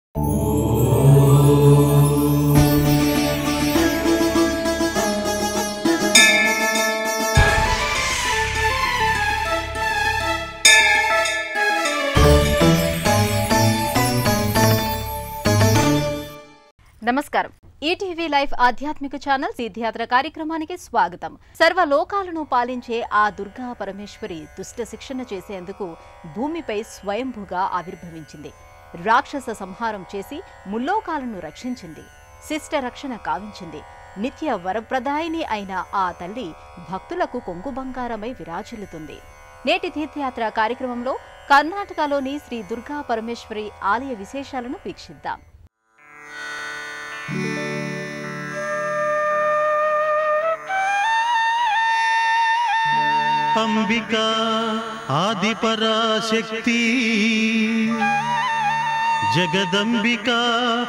నమస్కారం ETV live ఆధ్యాత్మిక channel తీర్థయాత్ర కార్యక్రమానికి స్వాగతం సర్వ లోకాలను పాలించే ఆ దుర్గా పరమేశ్వరి దుష్ట శిక్షణ చేసేందుకు భూమిపై స్వయంభుగా ఆవిర్భవించింది రాక్షస సంహారం చేసి ముల్లోకాలను రక్షించింది శిష్ట రక్షణ కావించింది నిత్య వరప్రదాయిని అయిన ఆ తల్లి భక్తులకు కొంగు బంగారమై విరాజిల్లుతుంది నేటి తీర్థయాత్ర కార్యక్రమంలో కర్ణాటకలోని శ్రీ దుర్గా పరమేశ్వరి ఆలయ విశేషాలను వీక్షిద్దాం అంబికా ఆదిపరాశక్తి జగదంబికా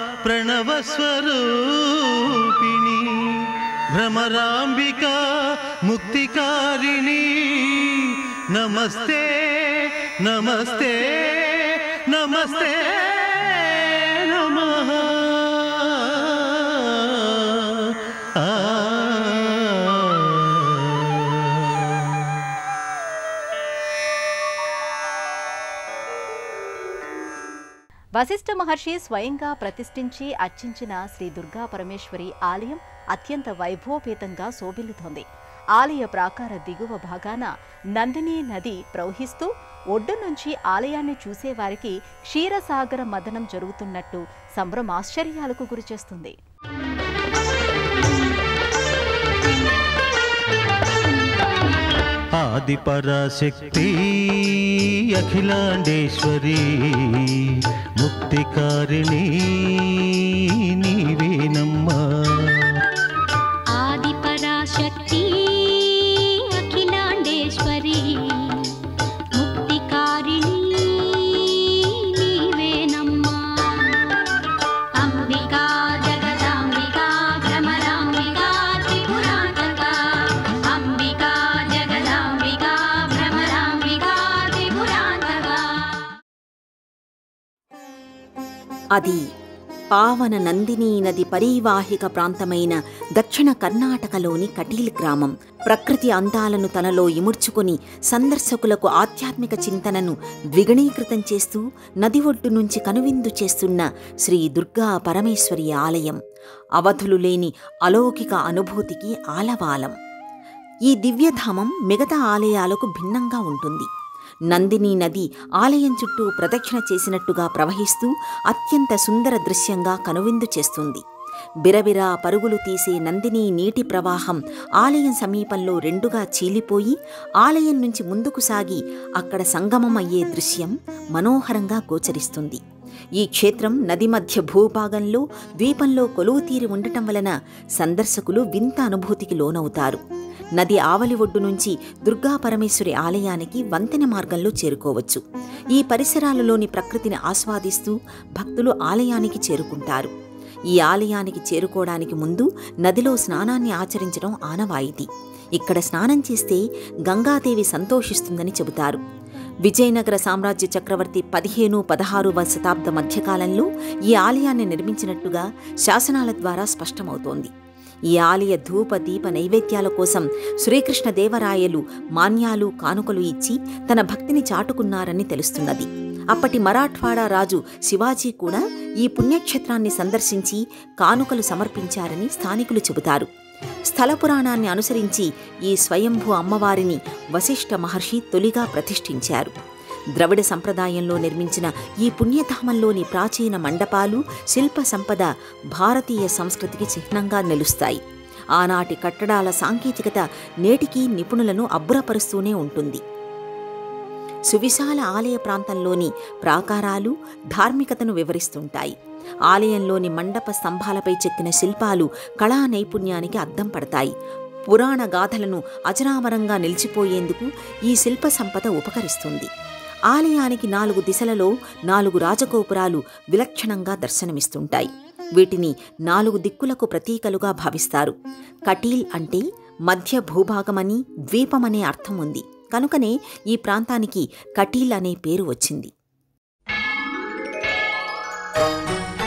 ప్రణవస్వరూపిణి భ్రమరాంబికా ముక్తికారిణి నమస్తే నమస్తే నమస్తే నమః ఆ వశిష్ఠ మహర్షి స్వయంగా ప్రతిష్ఠించి అర్చించిన శ్రీ దుర్గా పరమేశ్వరి ఆలయం అత్యంత వైభవపేతంగా శోభిల్లుతోంది ఆలయ ప్రాకార దిగువ భాగాన నందిని నది ప్రవహిస్తూ ఒడ్డు నుంచి ఆలయాన్ని చూసేవారికి క్షీరసాగర మదనం జరుగుతున్నట్టు సంభ్రమాశ్చర్యాలకు గురిచేస్తుంది ఆదిపరాశక్తి అఖిలాండేశ్వరి ముక్తికారిణి నీవేనమ్మా ఆదిపరాశక్తి అఖిలాండేశ్వరి ముక్తికారిణి నీవేనమ్మా అంబికా జగదాంబికా భ్రమరాంబికా త్రిపురాంతక అంబికా జగదాంబికా భ్రమరాంబికా త్రిపురాంతక అది పావన నందినీ నది పరీవాహిక ప్రాంతమైన దక్షిణ కర్ణాటకలోని కటీల్ గ్రామం ప్రకృతి అందాలను తనలో ఇముడ్చుకుని సందర్శకులకు ఆధ్యాత్మిక చింతనను ద్విగుణీకృతం చేస్తూ నది ఒడ్డు నుంచి కనువిందు చేస్తున్న శ్రీ దుర్గా పరమేశ్వరి ఆలయం అవధులు లేని అలౌకిక అనుభూతికి ఆలవాలం ఈ దివ్యధామం మిగతా ఆలయాలకు భిన్నంగా ఉంటుంది నందిని నది ఆలయం చుట్టూ ప్రదక్షిణ చేసినట్టుగా ప్రవహిస్తూ అత్యంత సుందర దృశ్యంగా కనువిందు చేస్తుంది బిరబిరా పరుగులు తీసే నందిని నీటి ప్రవాహం ఆలయం సమీపంలో రెండుగా చీలిపోయి ఆలయం నుంచి ముందుకు సాగి అక్కడ సంగమం అయ్యే దృశ్యం మనోహరంగా గోచరిస్తుంది ఈ క్షేత్రం నది మధ్య భూభాగంలో ద్వీపంలో కొలువు తీరి ఉండటం వలన సందర్శకులు వింత అనుభూతికి లోనవుతారు నది ఆవలి ఒడ్డు నుంచి దుర్గా పరమేశ్వరి ఆలయానికి వంతెన మార్గంలో చేరుకోవచ్చు ఈ పరిసరాలలోని ప్రకృతిని ఆస్వాదిస్తూ భక్తులు ఆలయానికి చేరుకుంటారు ఈ ఆలయానికి చేరుకోవడానికి ముందు నదిలో స్నానాన్ని ఆచరించడం ఆనవాయితీ ఇక్కడ స్నానం చేస్తే గంగాదేవి సంతోషిస్తుందని చెబుతారు విజయనగర సామ్రాజ్య చక్రవర్తి పదిహేను పదహారువ శతాబ్ద మధ్యకాలంలో ఈ ఆలయాన్ని నిర్మించినట్టుగా శాసనాల ద్వారా స్పష్టమవుతోంది ఈ ఆలయ ధూప దీప నైవేద్యాల కోసం శ్రీకృష్ణదేవరాయలు మాన్యాలు కానుకలు ఇచ్చి తన భక్తిని చాటుకున్నారని తెలుస్తున్నది అప్పటి మరాఠ్వాడా రాజు శివాజీ కూడా ఈ పుణ్యక్షేత్రాన్ని సందర్శించి కానుకలు సమర్పించారని స్థానికులు చెబుతారు స్థల పురాణాన్ని అనుసరించి ఈ స్వయంభూ అమ్మవారిని వశిష్ఠ మహర్షి తొలిగా ప్రతిష్ఠించారు ద్రవిడ సంప్రదాయంలో నిర్మించిన ఈ పుణ్యధామంలోని ప్రాచీన మండపాలు శిల్ప సంపద భారతీయ సంస్కృతికి చిహ్నంగా నిలుస్తాయి ఆనాటి కట్టడాల సాంకేతికత నేటికీ నిపుణులను అబ్బురపరుస్తూనే ఉంటుంది సువిశాల ఆలయ ప్రాంతంలోని ప్రాకారాలు ధార్మికతను వివరిస్తుంటాయి ఆలయంలోని మండప స్తంభాలపై చెక్కిన శిల్పాలు కళా నైపుణ్యానికి అద్దం పడతాయి పురాణ గాథలను అజరామరంగా నిలిచిపోయేందుకు ఈ శిల్ప సంపద ఉపకరిస్తుంది ఆలయానికి నాలుగు దిశలలో నాలుగు రాజగోపురాలు విలక్షణంగా దర్శనమిస్తుంటాయి వీటిని నాలుగు దిక్కులకు ప్రతీకలుగా భావిస్తారు కటీల్ అంటే మధ్య భూభాగమని ద్వీపమనే అర్థం ఉంది కనుకనే ఈ ప్రాంతానికి కటీల్ అనే పేరు వచ్చింది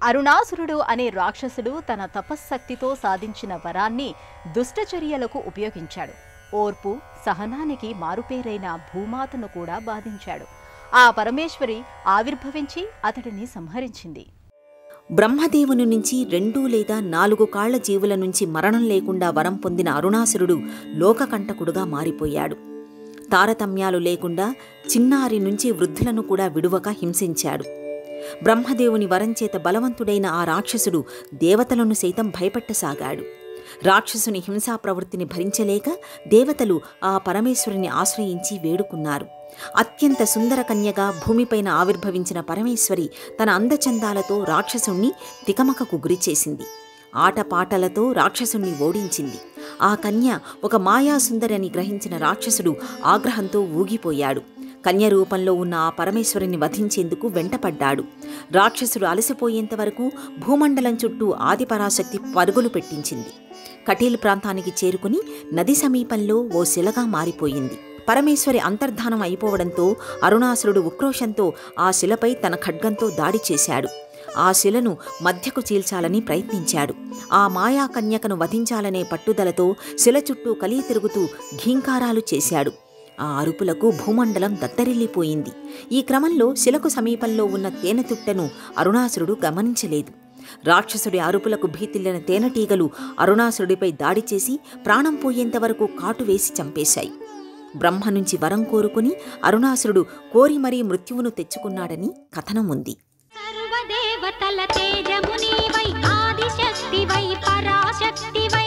అరుణాసురుడు అనే రాక్షసుడు తన తపశ్శక్తితో సాధించిన వరాన్ని దుష్టచర్యలకు ఉపయోగించాడు ఓర్పు సహనానికి మారుపేరైన భూమాతను కూడా బాధించాడు ఆ పరమేశ్వరి ఆవిర్భవించి అతడిని సంహరించింది బ్రహ్మదేవుని నుంచి రెండు లేదా నాలుగు కాళ్ల జీవుల నుంచి మరణం లేకుండా వరం పొందిన అరుణాసురుడు లోకకంటకుడుగా మారిపోయాడు తారతమ్యాలు లేకుండా చిన్నారి నుంచి వృద్ధులను కూడా విడువక హింసించాడు బ్రహ్మదేవుని వరంచేత బలవంతుడైన ఆ రాక్షసుడు దేవతలను సైతం భయపెట్టసాగాడు రాక్షసుని హింసా ప్రవృత్తిని భరించలేక దేవతలు ఆ పరమేశ్వరుని ఆశ్రయించి వేడుకున్నారు అత్యంత సుందర కన్యగా భూమిపైన ఆవిర్భవించిన పరమేశ్వరి తన అందచందాలతో రాక్షసుణ్ణి తికమకకు గురిచేసింది ఆటపాటలతో రాక్షసుణ్ణి ఓడించింది ఆ కన్య ఒక మాయాసుందరి అని గ్రహించిన రాక్షసుడు ఆగ్రహంతో ఊగిపోయాడు కన్య రూపంలో ఉన్న ఆ పరమేశ్వరుని వధించేందుకు వెంటపడ్డాడు రాక్షసుడు అలసిపోయేంత వరకు భూమండలం చుట్టూ ఆదిపరాశక్తి పరుగులు పెట్టించింది కటీల్ ప్రాంతానికి చేరుకుని నది సమీపంలో ఓ శిలగా మారిపోయింది పరమేశ్వరి అంతర్ధానం అయిపోవడంతో అరుణాసురుడు ఉక్రోషంతో ఆ శిలపై తన ఖడ్గంతో దాడి చేశాడు ఆ శిలను మధ్యకు చీల్చాలని ప్రయత్నించాడు ఆ మాయా కన్యకను వధించాలనే పట్టుదలతో శిల చుట్టూ కలిగి తిరుగుతూ ఘీంకారాలు చేశాడు ఆ అరుపులకు భూమండలం దత్తరిల్లిపోయింది ఈ క్రమంలో శిలకు సమీపంలో ఉన్న తేనెతుట్టెను అరుణాసురుడు గమనించలేదు రాక్షసుడి అరుపులకు భీతిల్లిన తేనెటీగలు అరుణాసురుడిపై దాడి చేసి ప్రాణం పోయేంత వరకు కాటు వేసి చంపేశాయి బ్రహ్మ నుంచి వరం కోరుకుని అరుణాసురుడు కోరి మరీ మృత్యువును తెచ్చుకున్నాడని కథనం ఉంది సర్వదేవతల తేజమునివై ఆదిశక్తివై పరాశక్తివై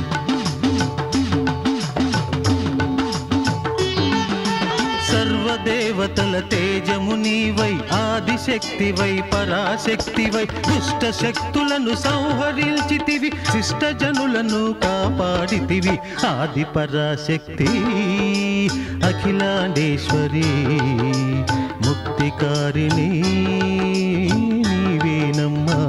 సర్వదేవతల తేజము నీవై ఆదిశక్తివై పరాశక్తివై దుష్ట శక్తులను సంహరించితివి శిష్ట జనులను కాపాడితివి ఆది పరాశక్తి అఖిలాండేశ్వరి ముక్తికారిణి నీవేనమ్మా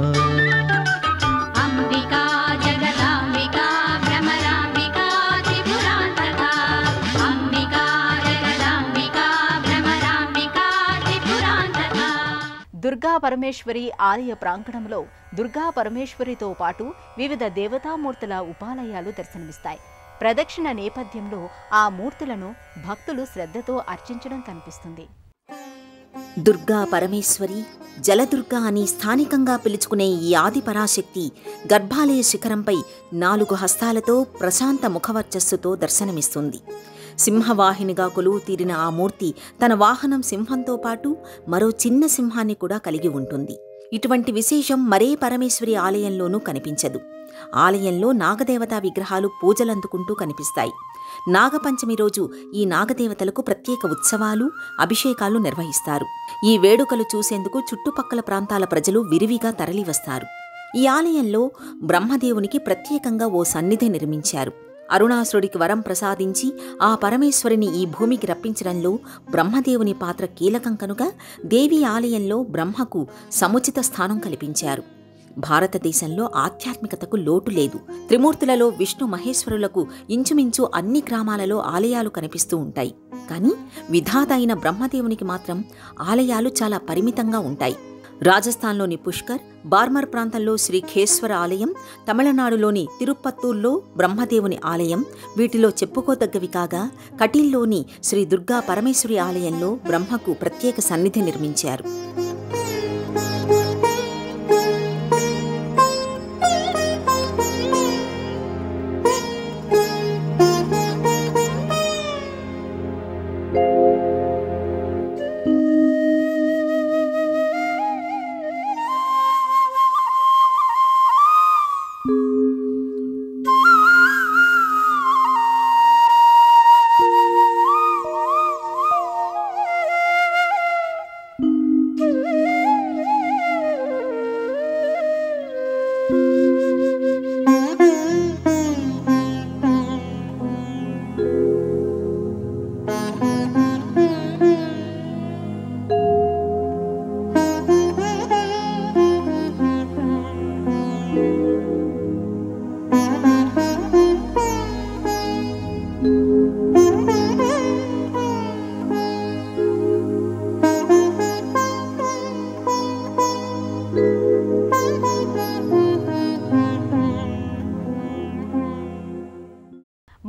అంబికా జగదాంబికా భ్రమరాంబికా త్రిపురాంతకా అంబికా జగదాంబికా భ్రమరాంబికా త్రిపురాంతకా దుర్గా పరమేశ్వరి ఆలయ ప్రాంగణంలో దుర్గా పరమేశ్వరితో పాటు వివిధ దేవతామూర్తుల ఉపాలయాలు దర్శనమిస్తాయి ప్రదక్షిణ నేపథ్యంలో ఆ మూర్తులను భక్తులు శ్రద్ధతో అర్చించడం కనిపిస్తుంది దుర్గా పరమేశ్వరి జలదుర్గా అని స్థానికంగా పిలుచుకునే ఈ ఆది పరాశక్తి గర్భాలయ శిఖరంపై నాలుగు హస్తాలతో ప్రశాంత ముఖవర్చస్సుతో దర్శనమిస్తుంది సింహవాహినిగా కొలువు తీరిన ఆ మూర్తి తన వాహనం సింహంతో పాటు మరో చిన్న సింహాన్ని కూడా కలిగి ఉంటుంది ఇటువంటి విశేషం మరే పరమేశ్వరి ఆలయంలోనూ కనిపించదు ఆలయంలో నాగదేవతా విగ్రహాలు పూజలందుకుంటూ కనిపిస్తాయి నాగపంచమి రోజు ఈ నాగదేవతలకు ప్రత్యేక ఉత్సవాలు అభిషేకాలు నిర్వహిస్తారు ఈ వేడుకలు చూసేందుకు చుట్టుపక్కల ప్రాంతాల ప్రజలు విరివిగా తరలివస్తారు ఈ ఆలయంలో బ్రహ్మదేవునికి ప్రత్యేకంగా ఓ సన్నిధి నిర్మించారు అరుణాసురుడికి వరం ప్రసాదించి ఆ పరమేశ్వరిని ఈ భూమికి రప్పించడంలో బ్రహ్మదేవుని పాత్ర కీలకం కనుక దేవి ఆలయంలో బ్రహ్మకు సముచిత స్థానం కల్పించారు భారతదేశంలో ఆధ్యాత్మికతకు లోటు లేదు త్రిమూర్తులలో విష్ణు మహేశ్వరులకు ఇంచుమించు అన్ని గ్రామాలలో ఆలయాలు కనిపిస్తూ ఉంటాయి కానీ విధాత అయిన బ్రహ్మదేవునికి మాత్రం ఆలయాలు చాలా పరిమితంగా ఉంటాయి రాజస్థాన్లోని పుష్కర్ బార్మర్ ప్రాంతంలో శ్రీ ఖేశ్వర ఆలయం తమిళనాడులోని తిరుపత్తూర్లో బ్రహ్మదేవుని ఆలయం వీటిలో చెప్పుకోదగ్గవి కాగా కటీల్లోని శ్రీ దుర్గా పరమేశ్వరి ఆలయంలో బ్రహ్మకు ప్రత్యేక సన్నిధి నిర్మించారు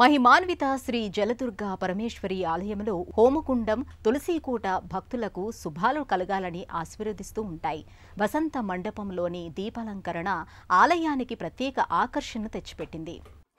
మహిమాన్విత శ్రీ జలదుర్గా పరమేశ్వరి ఆలయంలో హోమకుండం తులసీకూట భక్తులకు శుభాలు కలగాలని ఆశీర్వదిస్తూ ఉంటాయి వసంత మండపంలోని దీపాలంకరణ ఆలయానికి ప్రత్యేక ఆకర్షణ తెచ్చిపెట్టింది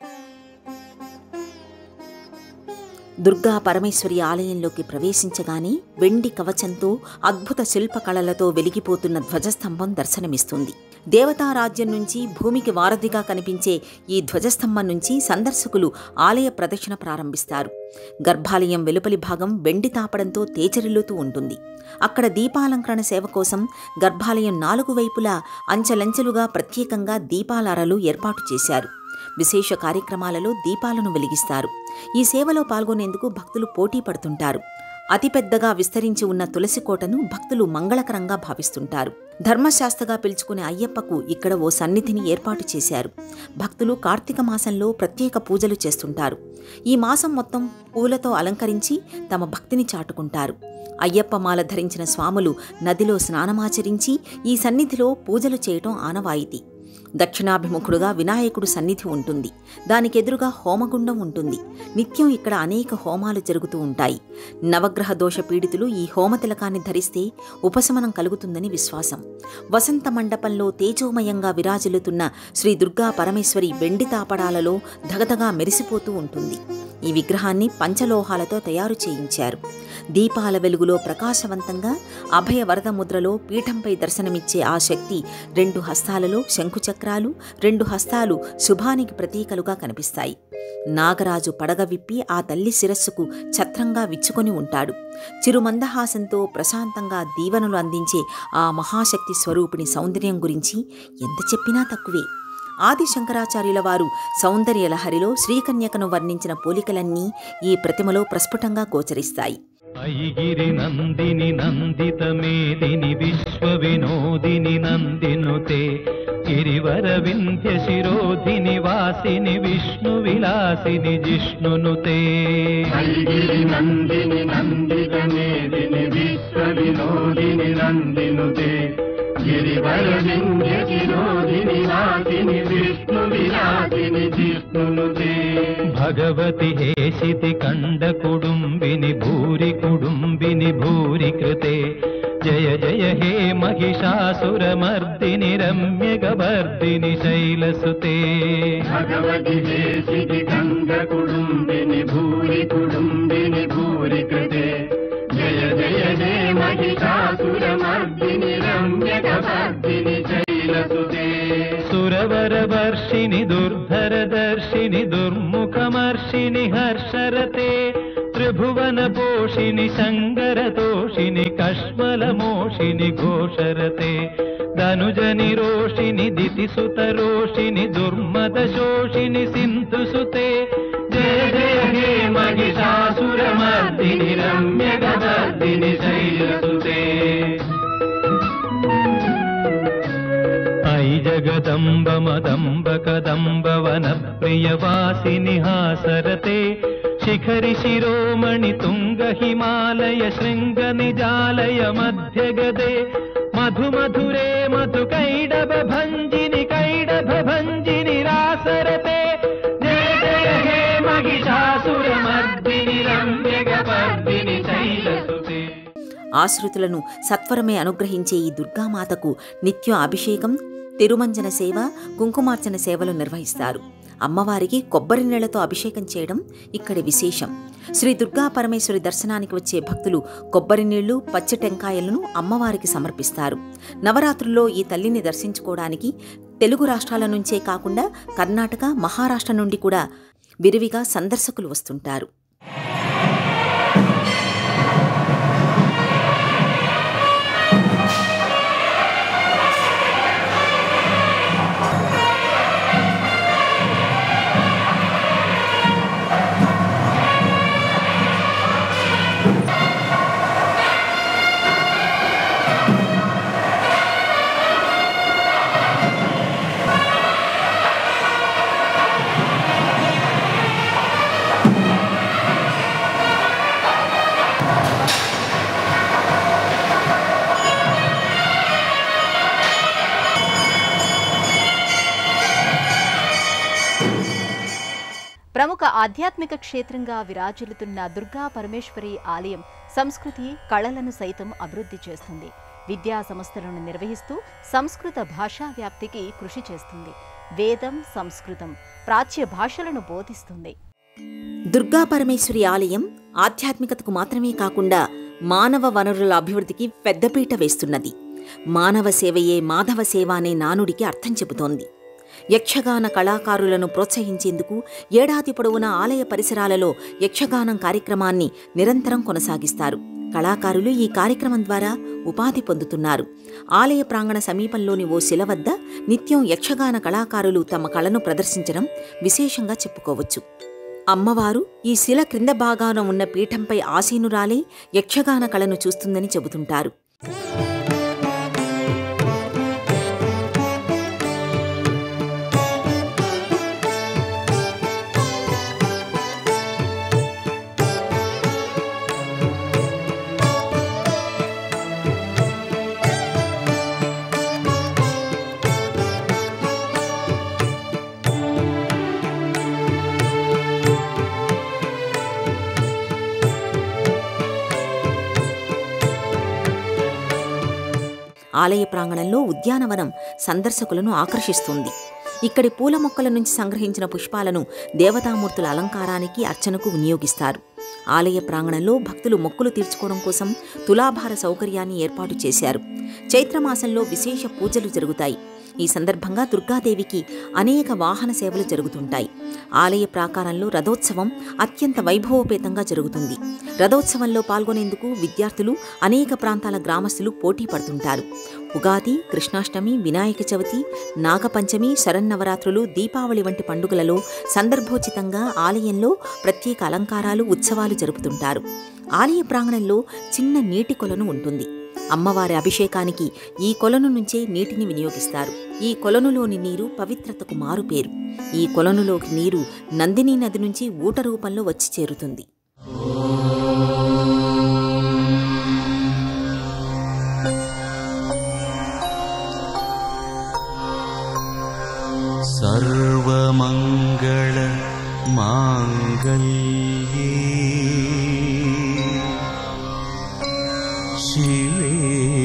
దుర్గా పరమేశ్వరి ఆలయంలోకి ప్రవేశించగానే వెండి కవచంతో అద్భుత శిల్పకళలతో వెలిగిపోతున్న ధ్వజస్తంభం దర్శనమిస్తుంది దేవతారాజ్యం నుంచి భూమికి వారధిగా కనిపించే ఈ ధ్వజస్తంభం నుంచి సందర్శకులు ఆలయ ప్రదక్షిణ ప్రారంభిస్తారు గర్భాలయం వెలుపలి భాగం వెండి తాపడంతో తేజరిల్లుతూ ఉంటుంది అక్కడ దీపాలంకరణ సేవ కోసం గర్భాలయం నాలుగు వైపులా అంచెలంచెలుగా ప్రత్యేకంగా దీపాలారలు ఏర్పాటు చేశారు విశేష కార్యక్రమాలలో దీపాలను వెలిగిస్తారు ఈ సేవలో పాల్గొనేందుకు భక్తులు పోటీ పడుతుంటారు అతిపెద్దగా విస్తరించి ఉన్న తులసి కోటను భక్తులు మంగళకరంగా భావిస్తుంటారు ధర్మశాస్త్రగా పిలుచుకునే అయ్యప్పకు ఇక్కడ ఓ సన్నిధిని ఏర్పాటు చేశారు భక్తులు కార్తీక మాసంలో ప్రత్యేక పూజలు చేస్తుంటారు ఈ మాసం మొత్తం పూలతో అలంకరించి తమ భక్తిని చాటుకుంటారు అయ్యప్ప మాల ధరించిన స్వాములు నదిలో స్నానమాచరించి ఈ సన్నిధిలో పూజలు చేయటం ఆనవాయితీ దక్షిణాభిముఖుడుగా వినాయకుడు సన్నిధి ఉంటుంది దానికెదురుగా హోమగుండం ఉంటుంది నిత్యం ఇక్కడ అనేక హోమాలు జరుగుతూ ఉంటాయి నవగ్రహ దోష పీడితులు ఈ హోమతిలకాన్ని ధరిస్తే ఉపశమనం కలుగుతుందని విశ్వాసం వసంత మండపంలో తేజోమయంగా విరాజిల్లుతున్న శ్రీ దుర్గా పరమేశ్వరి వెండి తాపడాలలో ధగధగా మెరిసిపోతూ ఉంటుంది ఈ విగ్రహాన్ని పంచలోహాలతో తయారు చేయించారు దీపాల వెలుగులో ప్రకాశవంతంగా అభయ వరద ముద్రలో పీఠంపై దర్శనమిచ్చే ఆ శక్తి రెండు హస్తాలలో శంకుచక్రాలు రెండు హస్తాలు శుభానికి ప్రతీకలుగా కనిపిస్తాయి నాగరాజు పడగ విప్పి ఆ తల్లి శిరస్సుకు ఛత్రంగా విచ్చుకొని ఉంటాడు చిరుమందహాసంతో ప్రశాంతంగా దీవెనలు అందించే ఆ మహాశక్తి స్వరూపిణి సౌందర్యం గురించి ఎంత చెప్పినా తక్కువే ఆది శంకరాచార్యుల వారు సౌందర్య లహరిలో శ్రీకన్యకను వర్ణించిన పోలికలన్నీ ఈ ప్రతిమలో ప్రస్ఫుటంగా గోచరిస్తాయి ఐగిరి నందిని నందిత మేదిని విశ్వ వినోదిని నందినుతే గిరివర వింధ్య శిరోధిని వాసిని విష్ణు విలాసిని జిష్ణునుతే ఐగిరి నందిని నందిత మేదిని విశ్వ వినోదిని నందినుతే గిరివర వింధ్య శిరోధిని వాసిని విష్ణు విలాసిని జిష్ణునుతే భగవతి హేషితి కండ కుడుంబిని భూరి కుడుంబిని భూరి కృతే జయ జయ హే మహిషాసురమర్దిని రమ్యగవర్దిని శైలసుతే భగవతి దేశికి కంద కుడుంబిని భూరి కుడుంబిని భూరి కృతే జయ జయ జయ మహిషాసురమర్దిని రమ్యకవర్దిని శైలసుతే సురవరవర్షిణి దుర్ధరదర్శిని దుర్ముఖమర్షిణి హర్షరతే త్రిభువన పోషిణి శంకరతోషిని కష్మలమోషిని ఘోషరతే ధనుజని రోషిని దితిసుతరోషిని దుర్మద శోషిని సింధుసుతే జయ జయ హే మహిషాసురమర్దిని రమ్యగవర్దిని శైలసుతే ఐ జగదంబ మదంబ కదంబ వన ప్రియవాసిని హాసరతే శిఖరి శిరోమణి తుంగ హిమాలయ శృంగ నిజాలయ మధ్యగదే మధు మధురే మధు కైడభ భంజిని కైడభ భంజిని రాసరతే జయ జయ హే మహిషాసురమర్దిని రమ్యగవర్దిని శైలసుతే ఆశ్రితులను సత్వరమే అనుగ్రహించే ఈ దుర్గామాతకు నిత్యం అభిషేకం తిరుమంజన సేవ కుంకుమార్చన సేవలు నిర్వహిస్తారు అమ్మవారికి కొబ్బరి నీళ్లతో అభిషేకం చేయడం ఇక్కడి విశేషం శ్రీ దుర్గా పరమేశ్వరి దర్శనానికి వచ్చే భక్తులు కొబ్బరి నీళ్లు పచ్చి టెంకాయలను అమ్మవారికి సమర్పిస్తారు నవరాత్రుల్లో ఈ తల్లిని దర్శించుకోవడానికి తెలుగు రాష్ట్రాల నుంచే కాకుండా కర్ణాటక మహారాష్ట్ర నుండి కూడా విరివిగా సందర్శకులు వస్తుంటారు ఆధ్యాత్మిక క్షేత్రంగా విరాజిల్లుతున్న దుర్గా పరమేశ్వరి ఆలయం సంస్కృతి కళలను సైతం అభివృద్ధి చేస్తుంది విద్యా సంస్థలను నిర్వహిస్తూ సంస్కృత భాషా వ్యాప్తికి కృషి చేస్తుంది వేదం సంస్కృతం ప్రాచ్య భాషలను బోధిస్తుంది దుర్గా పరమేశ్వరి ఆలయం ఆధ్యాత్మికతకు మాత్రమే కాకుండా మానవ వనరుల అభివృద్ధికి పెద్దపీట వేస్తున్నది మానవ సేవయే మాధవ సేవ అనే నానుడికి అర్థం చెబుతోంది యక్షగాన కళాకారులను ప్రోత్సహించేందుకు ఏడాది పొడవునా ఆలయ పరిసరాలలో యక్షగానం కార్యక్రమాన్ని నిరంతరం కొనసాగిస్తారు కళాకారులు ఈ కార్యక్రమం ద్వారా ఉపాధి పొందుతున్నారు ఆలయ ప్రాంగణ సమీపంలోని ఓ శిల వద్ద నిత్యం యక్షగాన కళాకారులు తమ కళను ప్రదర్శించడం విశేషంగా చెప్పుకోవచ్చు అమ్మవారు ఈ శిల క్రింద భాగాన ఉన్న పీఠంపై ఆసీనురాలై యక్షగాన కళను చూస్తుందని చెబుతుంటారు ఆలయ ప్రాంగణంలో ఉద్యానవనం సందర్శకులను ఆకర్షిస్తుంది ఇక్కడి పూల మొక్కల నుంచి సంగ్రహించిన పుష్పాలను దేవతామూర్తుల అలంకారానికి అర్చనకు వినియోగిస్తారు ఆలయ ప్రాంగణంలో భక్తులు మొక్కులు తీర్చుకోవడం కోసం తులాభార సౌకర్యాన్ని ఏర్పాటు చేశారు చైత్రమాసంలో విశేష పూజలు జరుగుతాయి ఈ సందర్భంగా దుర్గాదేవికి అనేక వాహన సేవలు జరుగుతుంటాయి ఆలయ ప్రాకారంలో రథోత్సవం అత్యంత వైభవోపేతంగా జరుగుతుంది రథోత్సవంలో పాల్గొనేందుకు విద్యార్థులు అనేక ప్రాంతాల గ్రామస్తులు పోటీ పడుతుంటారు ఉగాది కృష్ణాష్టమి వినాయక చవితి నాగపంచమి శరన్నవరాత్రులు దీపావళి వంటి పండుగలలో సందర్భోచితంగా ఆలయంలో ప్రత్యేక అలంకారాలు ఉత్సవాలు జరుపుతుంటారు ఆలయ ప్రాంగణంలో చిన్న నీటి కొలను ఉంటుంది అమ్మవారి అభిషేకానికి ఈ కొలను నుంచే నీటిని వినియోగిస్తారు ఈ కొలనులోని నీరు పవిత్రతకు మారుపేరు ఈ కొలనులోకి నీరు నందిని నది నుంచి ఊట రూపంలో వచ్చి చేరుతుంది सर्वमङ्गल माङ्गल्ये शिवे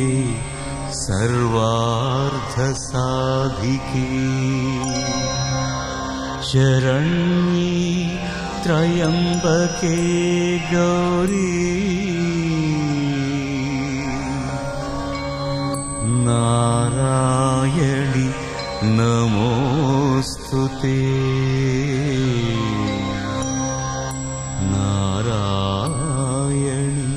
सर्वार्थसाधिके शरण्ये त्र्यम्बके गौरी नारायणि नमोऽस्तु ते नारायणि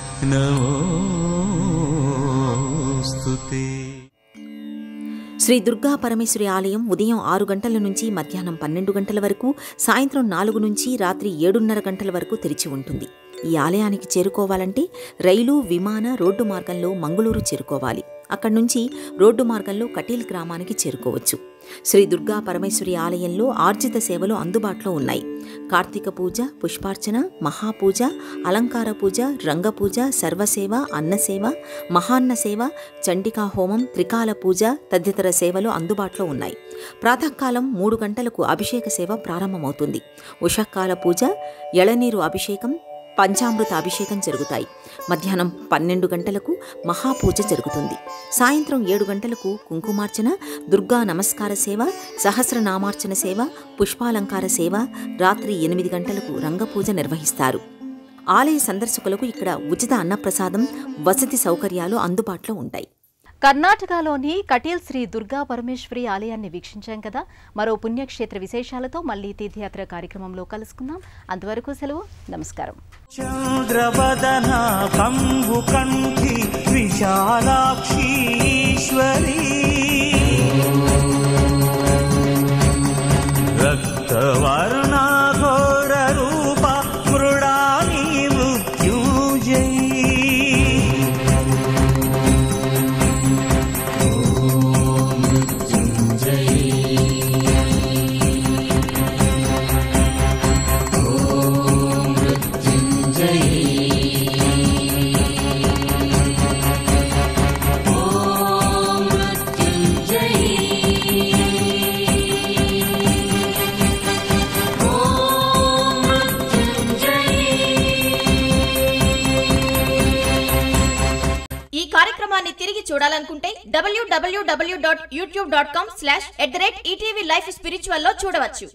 नमोऽस्तु ते శ్రీ దుర్గా పరమేశ్వరి ఆలయం ఉదయం ఆరు గంటల నుంచి మధ్యాహ్నం పన్నెండు గంటల వరకు సాయంత్రం నాలుగు నుంచి రాత్రి ఏడున్నర గంటల వరకు తెరిచి ఉంటుంది ఈ ఆలయానికి చేరుకోవాలంటే రైలు విమాన రోడ్డు మార్గంలో మంగళూరు చేరుకోవాలి అక్కడి నుంచి రోడ్డు మార్గంలో కటీల్ గ్రామానికి చేరుకోవచ్చు శ్రీ దుర్గా పరమేశ్వరి ఆలయంలో ఆర్జిత సేవలు అందుబాటులో ఉన్నాయి కార్తీక పూజ పుష్పార్చన మహాపూజ అలంకార పూజ రంగపూజ సర్వసేవ అన్నసేవ మహాన్న సేవ చండికా హోమం త్రికాల పూజ తదితర సేవలు అందుబాటులో ఉన్నాయి ప్రాతకాలం మూడు గంటలకు అభిషేక సేవ ప్రారంభమవుతుంది ఉషకాల పూజ ఎళనీరు అభిషేకం పంచామృత అభిషేకం జరుగుతాయి మధ్యాహ్నం పన్నెండు గంటలకు మహాపూజ జరుగుతుంది సాయంత్రం ఏడు గంటలకు కుంకుమార్చన దుర్గా నమస్కార సేవ సహస్రనామార్చన సేవ పుష్పాలంకార సేవ రాత్రి ఎనిమిది గంటలకు రంగపూజ నిర్వహిస్తారు ఆలయ సందర్శకులకు ఇక్కడ ఉచిత అన్నప్రసాదం వసతి సౌకర్యాలు అందుబాటులో ఉంటాయి కర్ణాటకలోని కటీల్ శ్రీ దుర్గా పరమేశ్వరి ఆలయాన్ని వీక్షించాం కదా మరో పుణ్యక్షేత్ర విశేషాలతో మళ్ళీ తీర్థయాత్ర కార్యక్రమంలో కలుసుకుందాం అంతవరకు సెలవు నమస్కారం చంద్రవదన కంబుకంఠి విశాలాక్షీశ్వరీ రక్తవర్ణఘోర రూప మృడాని మృత్యుజయీ చూడాలనుకుంటే W W W dot YouTube dot com slash at the rate ETV life spiritual లో చూడవచ్చు